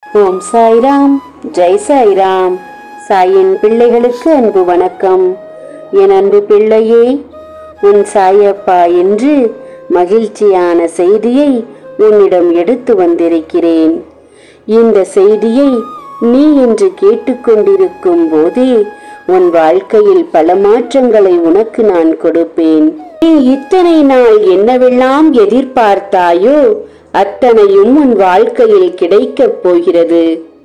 ஓம் சாய்ராம் ஜெய் சாய்ராம் சாயின் பிள்ளைகளுக்கு அன்பு வணக்கம் என் அன்பு பிள்ளையே உன் சாயப்பா என்று மகிழ்ச்சியான செய்தியை உன்னிடம் எடுத்து வந்திருக்கிறேன் இந்த செய்தியை நீ இன்று கேட்டுக்கொண்டிருக்கும் போதே உன் வாழ்க்கையில் பல மாற்றங்களை உனக்கு நான் கொடுப்பேன் நீ இத்தனை நாள் என்னவெல்லாம் எதிர்பார்த்தாயோ அத்தனையும் உன் வாழ்க்கையில் கிடைக்கப் போகிறது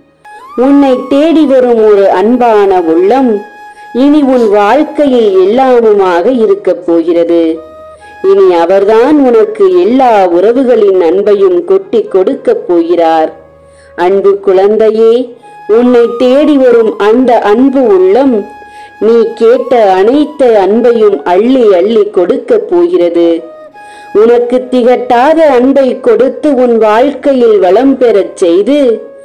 உன்னை தேடி வரும் ஒரு அன்பான உள்ளம் இனி உன் வாழ்க்கையில் எல்லாமுமாக இருக்கப் போகிறது இனி அவர்தான் உனக்கு எல்லா உறவுகளின் அன்பையும் கொட்டி கொடுக்கப் போகிறார் அன்பு குழந்தையே உன்னை தேடி வரும் அந்த அன்பு உள்ளம் நீ கேட்ட அனைத்து அன்பையும் அள்ளி அள்ளி கொடுக்கப் போகிறது உனக்கு திகட்டாத அன்பை கொடுத்து உன் வாழ்க்கையில் வளம் பெறச் செய்து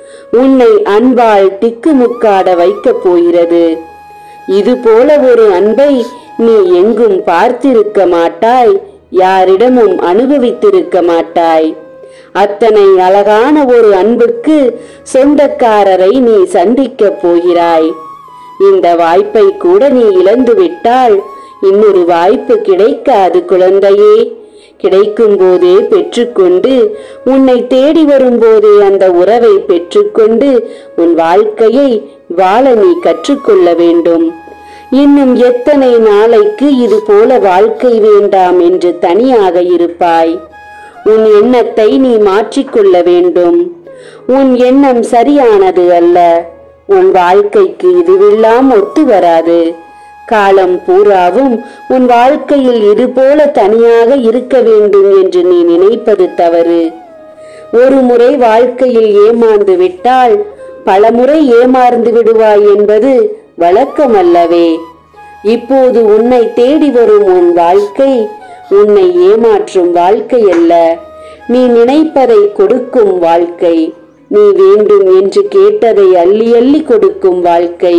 உன்னை அன்பால் திக்குமுக்காட வைக்கப் போகிறது இது போல ஒரு அன்பை நீ எங்கும் பார்த்திருக்க மாட்டாய் யாரிடமும் அனுபவித்திருக்க மாட்டாய் அத்தனை அழகான ஒரு அன்புக்கு சொந்தக்காரரை நீ சந்திக்கப் போகிறாய் இந்த வாய்ப்பை கூட நீ இழந்து விட்டால் இன்னொரு வாய்ப்பு கிடைக்காது குழந்தையே கிடைக்கும் போதே பெற்றுக்கொண்டு உன்னை தேடி வரும்போதே அந்த உறவை பெற்றுக்கொண்டு உன் வாழ்க்கையை வாழ நீ கற்றுக்கொள்ள வேண்டும் இன்னும் எத்தனை நாளைக்கு இது போல வாழ்க்கை வேண்டாம் என்று தனியாக இருப்பாய் உன் எண்ணத்தை நீ மாற்றிக்கொள்ள வேண்டும் உன் எண்ணம் சரியானது அல்ல உன் வாழ்க்கைக்கு இதுவெல்லாம் ஒத்து வராது காலம் பூராவும் உன் வாழ்க்கையில் இது போல தனியாக இருக்க வேண்டும் என்று நீ நினைப்பது தவறு ஒரு முறை வாழ்க்கையில் ஏமாந்து விட்டால் பல முறை ஏமாந்து விடுவாய் என்பது வழக்கமல்லவே இப்போது உன்னை தேடி வரும் உன் வாழ்க்கை உன்னை ஏமாற்றும் வாழ்க்கை அல்ல நீ நினைப்பதை கொடுக்கும் வாழ்க்கை நீ வேண்டும் என்று கேட்டதை அள்ளி அள்ளி கொடுக்கும் வாழ்க்கை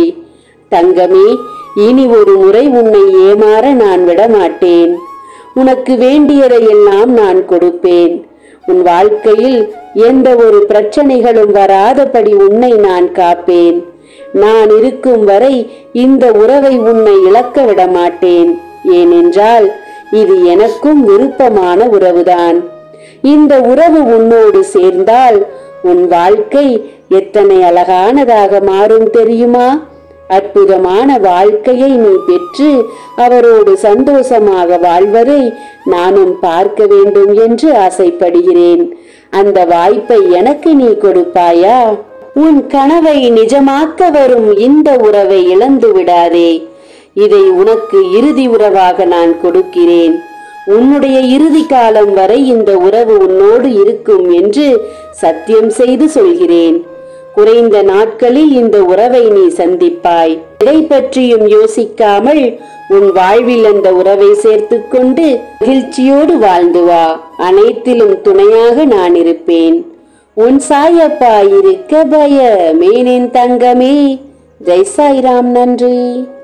தங்கமே இனி ஒரு முறை உன்னை ஏமாற நான் விடமாட்டேன் உனக்கு வேண்டியதையெல்லாம் நான் கொடுப்பேன் உன் வாழ்க்கையில் எந்த ஒரு பிரச்சனைகளும் வராதபடி உன்னை நான் காப்பேன் நான் இருக்கும் வரை இந்த உறவை உன்னை இழக்க விட மாட்டேன் ஏனென்றால் இது எனக்கும் விருப்பமான உறவுதான் இந்த உறவு உன்னோடு சேர்ந்தால் உன் வாழ்க்கை எத்தனை அழகானதாக மாறும் தெரியுமா அற்புதமான வாழ்க்கையை நீ பெற்று அவரோடு சந்தோஷமாக வாழ்வதை நானும் பார்க்க வேண்டும் என்று ஆசைப்படுகிறேன் அந்த வாய்ப்பை எனக்கு நீ கொடுப்பாயா உன் கனவை நிஜமாக்க வரும் இந்த உறவை இழந்து விடாதே இதை உனக்கு இறுதி உறவாக நான் கொடுக்கிறேன் உன்னுடைய இறுதி காலம் வரை இந்த உறவு உன்னோடு இருக்கும் என்று சத்தியம் செய்து சொல்கிறேன் குறைந்த நாட்களில் இந்த உறவை நீ சந்திப்பாய் எதை பற்றியும் யோசிக்காமல் உன் வாழ்வில் அந்த உறவை சேர்த்துக்கொண்டு மகிழ்ச்சியோடு வாழ்ந்து வா அனைத்திலும் துணையாக நான் இருப்பேன் உன் சாயப்பா இருக்க பயமேனின் தங்கமே ஜெய் சாய்ராம் நன்றி